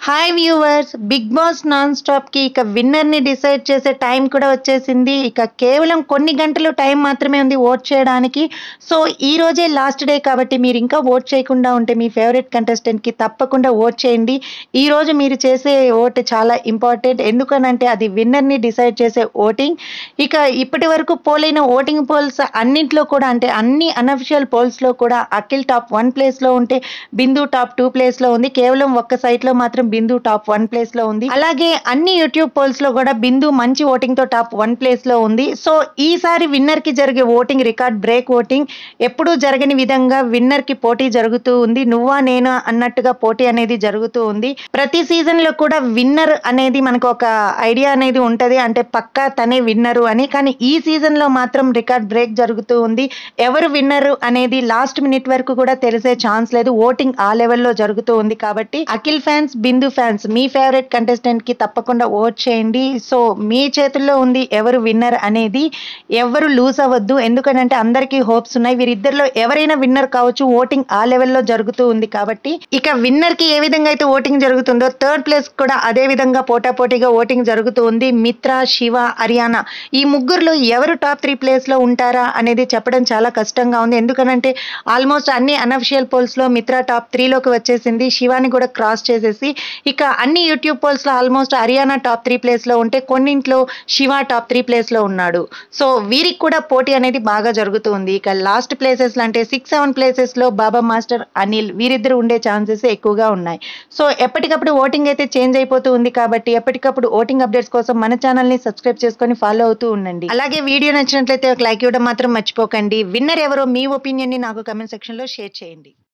hi viewers Bigg Boss non stop కి ఇక winner ని డిసైడ్ చేసే టైం కూడా వచ్చేసింది ఇక కేవలం కొన్ని గంటలు టైం మాత్రమే ఉంది ఓట్ చేయడానికి సో ఈ రోజే లాస్ట్ డే కాబట్టి మీరు ఇంకా ఓట్ చేయకుండా ఉంటే మీ ఫేవరెట్ కంటెస్టెంట్ కి తప్పకుండా ఓట్ చేయండి ఈ రోజు మీరు చేసే ఓట్ చాలా ఇంపార్టెంట్ ఎందుకనంటే అది విన్నర్ ని డిసైడ్ చేసే ఓటింగ్ ఇక ఇప్పటి వరకు పోలైన ఓటింగ్ పోల్స్ అన్నింటిలో కూడా అంటే అన్ని అనఫిషియల్ పోల్స్ లో కూడా అఖిల్ టాప్ వన్ ప్లేస్ లో ఉంటే బిందు టాప్ టూ ప్లేస్ లో ఉంది కేవలం ఒక్క సైట్ లో మాత్రం బిందు టాప్ వన్ ప్లేస్ లో ఉంది అలాగే అన్ని యూట్యూబ్ పోల్స్ లో కూడా బిందు మంచి ఓటింగ్ తో టాప్ వన్ ప్లేస్ లో ఉంది సో ఈసారి విన్నర్ కి జరిగే ఓటింగ్ రికార్డ్ బ్రేక్ ఓటింగ్ ఎప్పుడూ జరగని విధంగా విన్నర్ కి పోటీ జరుగుతూ ఉంది నువ్వా నేను అన్నట్టుగా పోటీ అనేది జరుగుతూ ఉంది ప్రతి సీజన్ లో కూడా విన్నర్ అనేది మనకు ఒక ఐడియా అనేది ఉంటది అంటే పక్కా తనే విన్నరు అని కానీ ఈ సీజన్ లో మాత్రం రికార్డ్ బ్రేక్ జరుగుతూ ఉంది ఎవరు విన్నర్ అనేది లాస్ట్ మినిట్ వరకు కూడా తెలిసే ఛాన్స్ లేదు ఓటింగ్ ఆ లెవెల్లో జరుగుతూ ఉంది కాబట్టి అఖిల్ ఫ్యాన్స్ బిందు ఫ్యాన్స్ మీ ఫేవరెట్ కంటెస్టెంట్ కి తప్పకుండా ఓట్ చేయండి సో మీ చేతుల్లో ఉంది ఎవరు విన్నర్ అనేది ఎవరు లూజ్ అవ్వద్దు ఎందుకంటే అందరికీ హోప్స్ ఉన్నాయి వీరిద్దరిలో ఎవరైనా విన్నర్ కావచ్చు ఓటింగ్ ఆ లెవెల్లో జరుగుతూ ఉంది కాబట్టి ఇక విన్నర్ కి ఏ విధంగా అయితే ఓటింగ్ జరుగుతుందో థర్డ్ ప్లేస్ కూడా అదే విధంగా పోటాపోటీగా ఓటింగ్ జరుగుతూ ఉంది మిత్ర శివ హర్యానా ఈ ముగ్గురులో ఎవరు టాప్ త్రీ ప్లేస్ లో ఉంటారా అనేది చెప్పడం చాలా కష్టంగా ఉంది ఎందుకనంటే ఆల్మోస్ట్ అన్ని అనఫిషియల్ పోల్స్ లో మిత్ర టాప్ త్రీలోకి వచ్చేసింది శివాని కూడా క్రాస్ చేసేసి ఇక అన్ని యూట్యూబ్ పోల్స్ లో almost Ariyana top three place లో ఉంటే కొన్నింట్లో శివ టాప్ త్రీ ప్లేస్ లో ఉన్నాడు సో వీరికి కూడా పోటీ అనేది బాగా జరుగుతుంది ఇక లాస్ట్ ప్లేసెస్ అంటే సిక్స్ సెవెన్ ప్లేసెస్ లో బాబా మాస్టర్ అనిల్ వీరిద్దరు ఉండే ఛాన్సెస్ ఎక్కువగా ఉన్నాయి సో ఎప్పటికప్పుడు ఓటింగ్ అయితే చేంజ్ అయిపోతూ ఉంది కాబట్టి ఎప్పటికప్పుడు ఓటింగ్ అప్డేట్స్ కోసం మన ఛానల్ ని సబ్స్క్రైబ్ చేసుకొని ఫాలో అవుతూ ఉండండి అలాగే వీడియో నచ్చినట్లయితే ఒక లైక్ ఇవ్వడం మాత్రం మర్చిపోకండి విన్నర్ ఎవరో మీ ఒపీనియన్ ని నాకు కమెంట్ సెక్షన్ లో షేర్ చేయండి